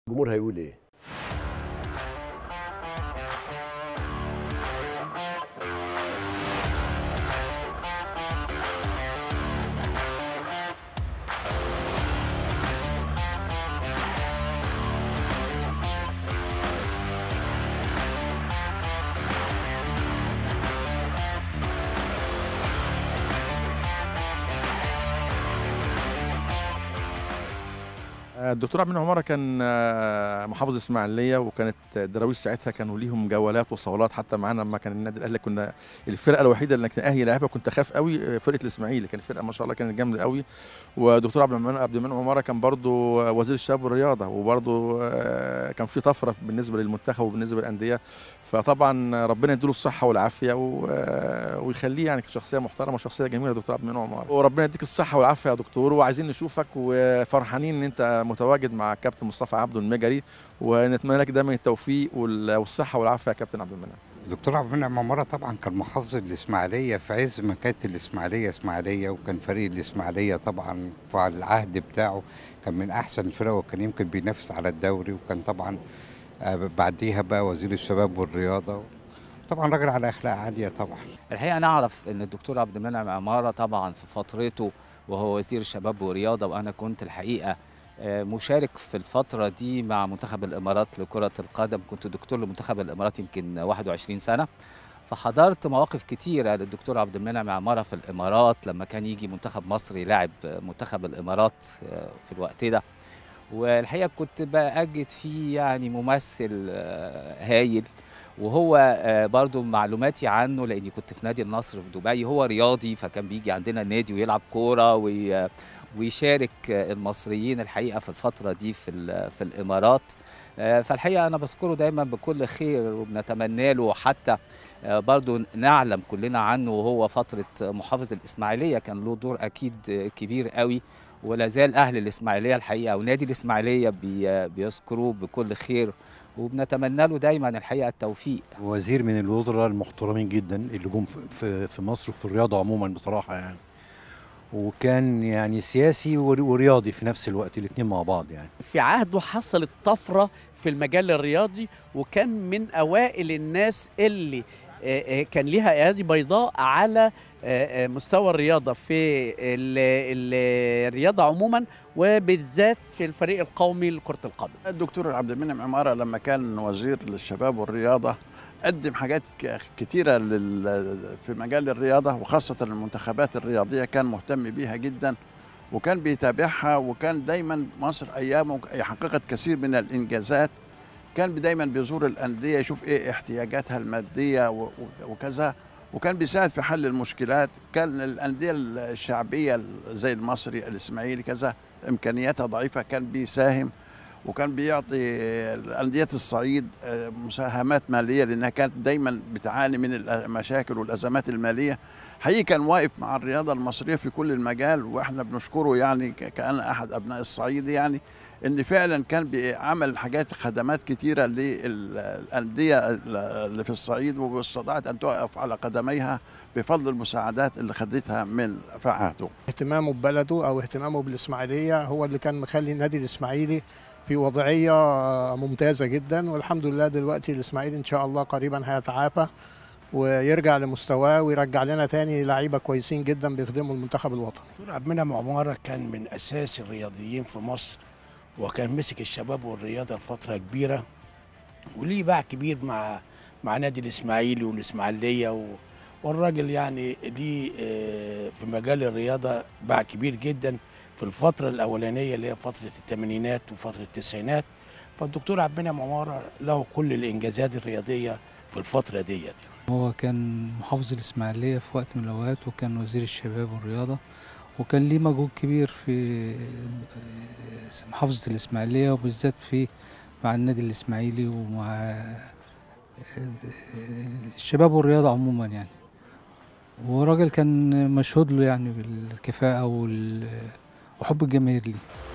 الجمهور هيقول ايه الدكتور عبد المنعم عماره كان آه، محافظ اسماعيليه وكانت الدراويش ساعتها كانوا ليهم جولات وصولات حتى معانا لما كان النادي الاهلي كنا الفرقه الوحيده اللي كان اهلي لاعبها كنت اخاف قوي آه، فرقه الاسماعيلي كانت فرقه ما شاء الله كانت جامده قوي ودكتور عبد المنعم عبد المنعم عماره كان برضو آه، وزير الشباب والرياضه وبرضو آه، كان في طفره بالنسبه للمنتخب وبالنسبه للانديه فطبعا ربنا يديله الصحه والعافيه و- آه، ويخليه يعني كشخصيه محترمه وشخصيه جميله دكتور عبد المنعم عماره وربنا يديك الصحه والعافيه يا دكتور وعايزين نشوفك وفرحانين ان انت متواجد مع كابتن مصطفى عبده المجري ونتمنى لك دايما التوفيق وال- والصحه والعافيه يا كابتن عبد المنعم دكتور عبد المنعم عمارة طبعا كان محافظ الإسماعيلية في عز ما كانت الإسماعيلية إسماعيلية وكان فريق الإسماعيلية طبعا في العهد بتاعه كان من أحسن الفرق وكان يمكن بينافس على الدوري وكان طبعا آه، بعديها بقى وزير الشباب والرياضة طبعا راجل على أخلاق عالية طبعا الحقيقه نعرف ان الدكتور عبد المنعم عماره طبعا في فترته وهو وزير الشباب والرياضه وانا كنت الحقيقه آه، مشارك في الفتره دي مع منتخب الامارات لكره القدم كنت دكتور لمنتخب الامارات يمكن 21 سنه فحضرت مواقف كتيره للدكتور عبد المنعم عماره في الامارات لما كان يجي منتخب مصر يلاعب منتخب الامارات آه، في الوقت ده والحقيقه كنت بأجد فيه يعني ممثل آه، هايل وهو آه، برضو معلوماتي عنه لاني كنت في نادي النصر في دبي هو رياضي فكان بيجي عندنا النادي ويلعب كوره وي- ويشارك آه، المصريين الحقيقه في الفتره دي في ال- في الامارات آه، فالحقيقه انا بذكره دايما بكل خير وبنتمنى له حتى آه، برضو نعلم كلنا عنه وهو فتره محافظ الاسماعيليه كان له دور اكيد آه، كبير قوي ولا زال اهل الاسماعيليه الحقيقه ونادي الاسماعيليه بي- بيذكروه بكل خير وبنتمنى له دايما الحقيقه التوفيق وزير من الوزراء المحترمين جدا اللي جم في- في في مصر وفي الرياضه عموما بصراحه يعني وكان يعني سياسي ور- ورياضي في نفس الوقت الاثنين مع بعض يعني في عهده حصلت طفرة في المجال الرياضي وكان من أوائل الناس اللي آه، آه، كان ليها أيادي بيضاء على آه، آه، مستوى الرياضة في ال- ال- الرياضة عموما وبالذات في الفريق القومي لكرة القدم الدكتور عبد المنعم عمارة لما كان وزير للشباب والرياضة قدم حاجات ك- كتيرة لل- في مجال الرياضة وخاصة المنتخبات الرياضية كان مهتم بيها جدا وكان بيتابعها وكان دايما مصر أيامه حققت كثير من الإنجازات كان دايما بيزور الأندية يشوف إيه احتياجاتها المادية و- و- وكذا وكان بيساعد في حل المشكلات كان الأندية الشعبية زي المصري الإسماعيلي كذا إمكانياتها ضعيفة كان بيساهم وكان بيعطي أندية الصعيد آه، مساهمات مالية لأنها كانت دايما بتعاني من المشاكل والأزمات المالية حقيقي كان واقف مع الرياضة المصرية في كل المجال وإحنا بنشكره يعني ك- كأن أحد أبناء الصعيد يعني إن فعلا كان بيعمل حاجات خدمات كتيرة للأندية اللي في الصعيد واستطاعت أن تقف على قدميها بفضل المساعدات اللي خدتها من في عهده اهتمامه ببلده او اهتمامه بالاسماعيليه هو اللي كان مخلي النادي الاسماعيلي في وضعيه ممتازه جدا والحمد لله دلوقتي الاسماعيلي ان شاء الله قريبا هيتعافى ويرجع لمستواه ويرجع لنا تاني لعيبه كويسين جدا بيخدموا المنتخب الوطني دكتور عبد المنعم عمارة كان من أساس الرياضيين في مصر وكان مسك الشباب والرياضة لفترة كبيرة وليه باع كبير مع مع نادي الإسماعيلي والإسماعيلية و والراجل يعني ليه آه، في مجال الرياضة باع كبير جدا في الفترة الأولانية اللي هي فترة الثمانينات وفترة التسعينات فالدكتور عبد المنعم عمارة له كل الإنجازات الرياضية في الفترة ديت يعني. هو كان محافظ الإسماعيلية في وقت من الأوقات وكان وزير الشباب والرياضة وكان ليه مجهود كبير في محافظة الإسماعيلية وبالذات في مع النادي الإسماعيلي ومع الشباب والرياضة عموما يعني وراجل كان مشهود له يعني بالكفاءة وال- وحب الجماهير ليه